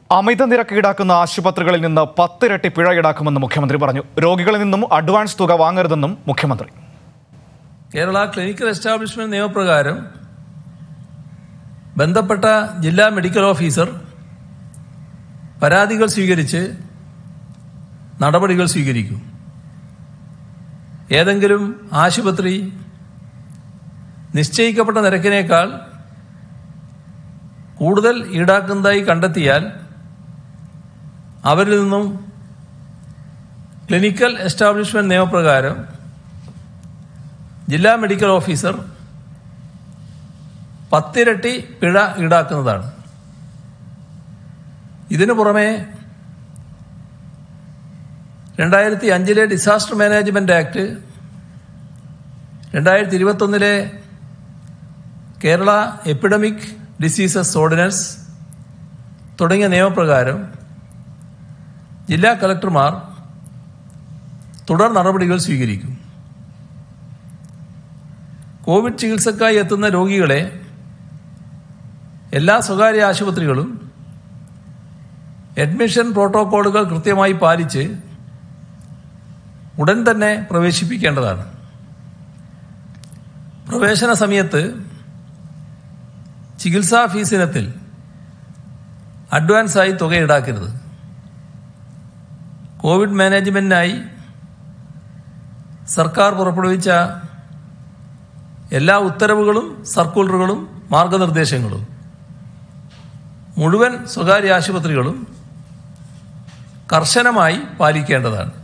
അമിത നിരക്ക് ഈടാക്കുന്ന ആശുപത്രികളിൽ നിന്ന് പത്തിരട്ടി പിഴ ഈടാക്കുമെന്ന് മുഖ്യമന്ത്രി പറഞ്ഞു രോഗികളിൽ നിന്നും അഡ്വാൻസ് തുക വാങ്ങരുതെന്നും മുഖ്യമന്ത്രി കേരള ക്ലിനിക്കൽ എസ്റ്റാബ്ലിഷ്മെന്റ് നിയമപ്രകാരം ബന്ധപ്പെട്ട ജില്ലാ മെഡിക്കൽ ഓഫീസർ പരാതികൾ സ്വീകരിച്ച് നടപടികൾ സ്വീകരിക്കും ഏതെങ്കിലും ആശുപത്രി നിശ്ചയിക്കപ്പെട്ട നിരക്കിനേക്കാൾ കൂടുതൽ ഈടാക്കുന്നതായി കണ്ടെത്തിയാൽ അവരിൽ നിന്നും ക്ലിനിക്കൽ എസ്റ്റാബ്ലിഷ്മെന്റ് നിയമപ്രകാരം ജില്ലാ മെഡിക്കൽ ഓഫീസർ പത്തിരട്ടി പിഴ ഈടാക്കുന്നതാണ് ഇതിനു പുറമെ രണ്ടായിരത്തി അഞ്ചിലെ ഡിസാസ്റ്റർ മാനേജ്മെന്റ് ആക്ട് രണ്ടായിരത്തി ഇരുപത്തൊന്നിലെ കേരള എപ്പിഡമിക് ഡിസീസസ് ഓർഡിനൻസ് തുടങ്ങിയ നിയമപ്രകാരം ജില്ലാ കളക്ടർമാർ തുടർ നടപടികൾ സ്വീകരിക്കും കോവിഡ് ചികിത്സക്കായി എത്തുന്ന രോഗികളെ എല്ലാ സ്വകാര്യ ആശുപത്രികളും അഡ്മിഷൻ പ്രോട്ടോക്കോളുകൾ കൃത്യമായി പാലിച്ച് ഉടൻ തന്നെ പ്രവേശിപ്പിക്കേണ്ടതാണ് പ്രവേശന സമയത്ത് ചികിത്സാ ഫീസ് ഇനത്തിൽ അഡ്വാൻസായി തുക ഈടാക്കരുത് കോവിഡ് മാനേജ്മെന്റിനായി സർക്കാർ പുറപ്പെടുവിച്ച എല്ലാ ഉത്തരവുകളും സർക്കുലറുകളും മാർഗനിർദ്ദേശങ്ങളും മുഴുവൻ സ്വകാര്യ ആശുപത്രികളും കർശനമായി പാലിക്കേണ്ടതാണ്